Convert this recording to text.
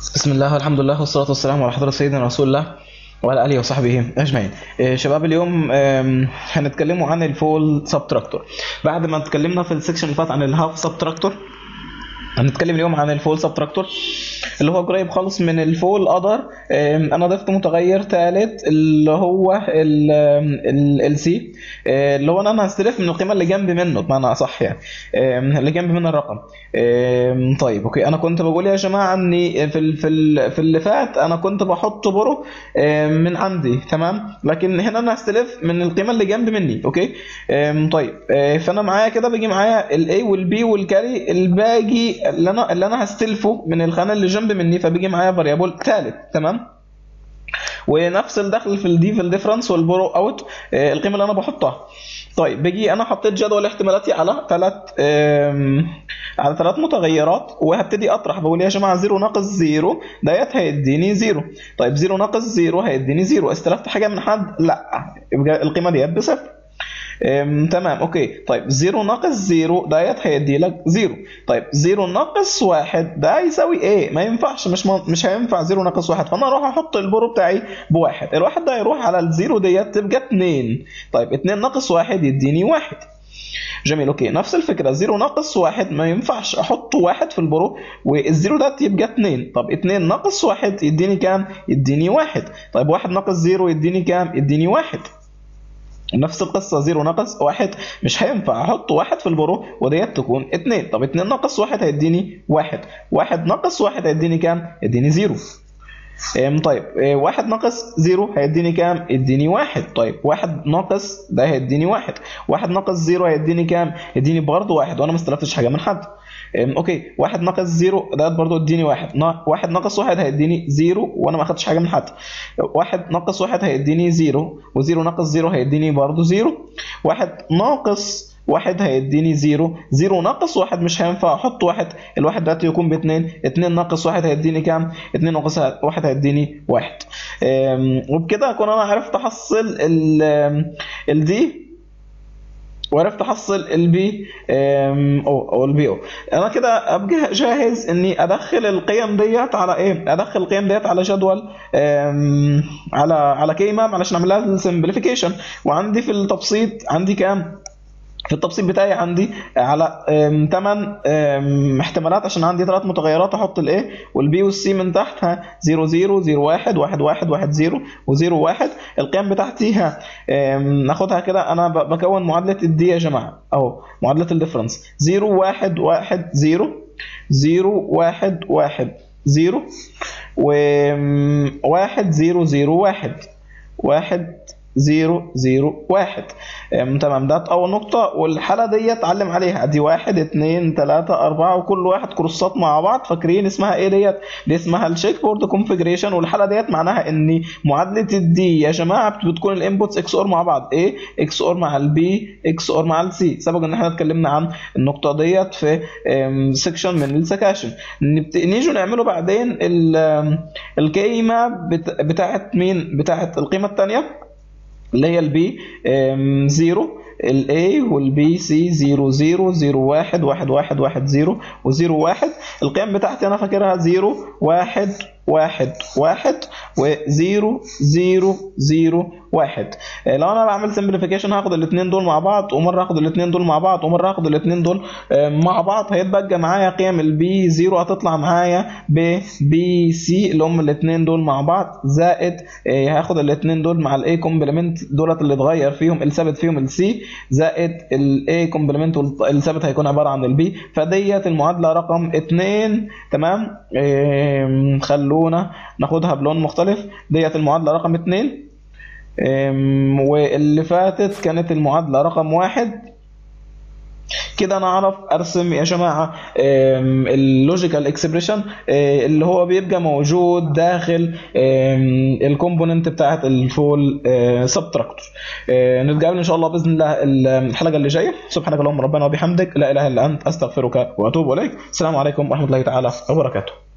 بسم الله والحمد لله والصلاة والسلام على حضرة سيدنا رسول الله وعلى آله وصحبه أجمعين. إيه، شباب اليوم آم، هنتكلموا عن الفول سبتراكتور. بعد ما اتكلمنا في السكشن اللي فات عن الهاف سبتراكتور هنتكلم اليوم عن الفول سبتراكتور اللي هو قريب خالص من الفول اذر انا ضفت متغير ثالث اللي هو السي اللي هو انا هستلف من القيمه اللي جنب منه بمعنى اصح يعني آم، اللي جنب من الرقم آم، طيب اوكي انا كنت بقول يا جماعه اني في ال- في ال- في اللي فات انا كنت بحط برو آم، من عندي تمام لكن هنا انا هستلف من القيمه اللي جنب مني اوكي آم، طيب آه، فانا معايا كده بيجي معايا الاي والبي والكاري الباقي اللي انا اللي انا هستلفه من الخانه اللي جنب مني فبيجي معايا فاريبل ثالث تمام ونفس الدخل في الدي في الديفرنس والبرو اوت آه، القيمه اللي انا بحطها طيب بيجي انا حطيت جدول احتمالاتي على ثلاث على ثلاث متغيرات وهبتدي اطرح بقول يا جماعه 0 ناقص 0 ديت هيديني 0 طيب 0 ناقص 0 هيديني 0 استلفت حاجه من حد لا يبقى القيمه ديت بصفر أم، تمام اوكي طيب 0 ناقص 0 ديت هيدي لك 0 طيب 0 ناقص 1 ده يساوي ايه ما ينفعش مش من... مش هينفع 0 ناقص 1 فانا اروح احط البرو بتاعي بواحد الواحد ده يروح على الزيرو ديت تبقى 2 طيب 2 ناقص 1 يديني 1 جميل اوكي نفس الفكره 0 ناقص 1 ما ينفعش احط 1 في البرو والزيرو ده يبقى 2 طب 2 ناقص 1 يديني كام يديني 1 طيب 1 ناقص 0 يديني كام يديني 1 نفس القصة 0 ناقص 1 مش هينفع احط 1 في البرو وديت تكون 2 طب 2 ناقص 1 هيديني 1 1 ناقص 1 هيديني كام؟ يديني 0 أم طيب إيه، واحد ناقص زيرو هيديني كام؟ يديني واحد طيب واحد ناقص ده هيديني واحد واحد ناقص زيرو هيديني كام؟ يديني برضه واحد وانا ما استلفتش حاجه من حد أم، اوكي واحد ناقص زيرو ده برضه يديني واحد نا... واحد ناقص واحد هيديني زيرو وانا ما اخدتش حاجه من حد واحد ناقص واحد هيديني زيرو وزيرو ناقص زيرو هيديني برضه زيرو واحد ناقص واحد هيديني زيرو زيرو ناقص واحد مش هينفع احط واحد الواحد ده يكون باتنين اتنين ناقص واحد هيديني كام اتنين ناقص واحد هيديني واحد أم، وبكده اكون انا عرفت احصل ال الدي وعرفت احصل البي او او البي او انا كده ابقى جاهز اني ادخل القيم ديت على ايه ادخل القيم ديت على جدول أم، على على كيماب علشان اعمل لها السمبليفيكيشن وعندي في التبسيط عندي كام في التبسيط بتاعي عندي على 8 احتمالات عشان عندي ثلاث متغيرات احط الايه والبي والسي من تحت ها 0 0 0 1 1 1 1 0 و0 1 القيم بتاعتي ها آم، ناخدها كده انا ب- بكون معادله الدي يا جماعه اهو معادله الديفرنس 0 1 1 0 0 1 1 0 و 1 0 0 1 1 0 0 1 أم، تمام ده اول نقطه والحاله ديت علم عليها دي 1 2 3 4 وكل واحد كروسات مع بعض فاكرين اسمها ايه ديت دي اسمها الشيك بورد كونفيجريشن والحاله ديت معناها ان معادله الدي يا جماعه بتكون الانبوتس اكس اور مع بعض ايه اكس اور مع البي اكس اور مع السي سبق ان احنا اتكلمنا عن النقطه ديت في سيكشن من السكاشن نبت- نيجوا نعمله بعدين القيمه بتاعت مين بتاعت القيمه الثانيه اللي هي البي زيرو الاي والبي سي 0 0 0 1 1 1 1 0 و0 1 القيم بتاعتي انا فاكرها 0 1 1 1 و0 0 0 1 لو انا بعمل سمبليفيكيشن هاخد الاثنين دول مع بعض ومره هاخد الاثنين دول مع بعض ومره هاخد الاثنين دول آه، مع بعض هيتبقى معايا قيم البي 0 هتطلع معايا ب بي سي اللي هم الاثنين دول مع بعض زائد آه، هاخد الاثنين دول مع الاي كومبلمنت دولت اللي اتغير فيهم الثابت فيهم السي زائد الاي كومبلمنت الثابت هيكون عباره عن البي فديت المعادله رقم 2 تمام آم، خلونا ناخدها بلون مختلف ديت المعادله رقم 2 أم، واللي فاتت كانت المعادلة رقم واحد كده انا اعرف ارسم يا جماعه اللوجيكال اكسبريشن اللي هو بيبقى موجود داخل الكومبوننت بتاعت الفول سبتراكتور نتقابل ان شاء الله باذن الله الحلقه اللي جايه سبحانك اللهم ربنا وبحمدك لا اله الا انت استغفرك واتوب اليك السلام عليكم ورحمه الله تعالى وبركاته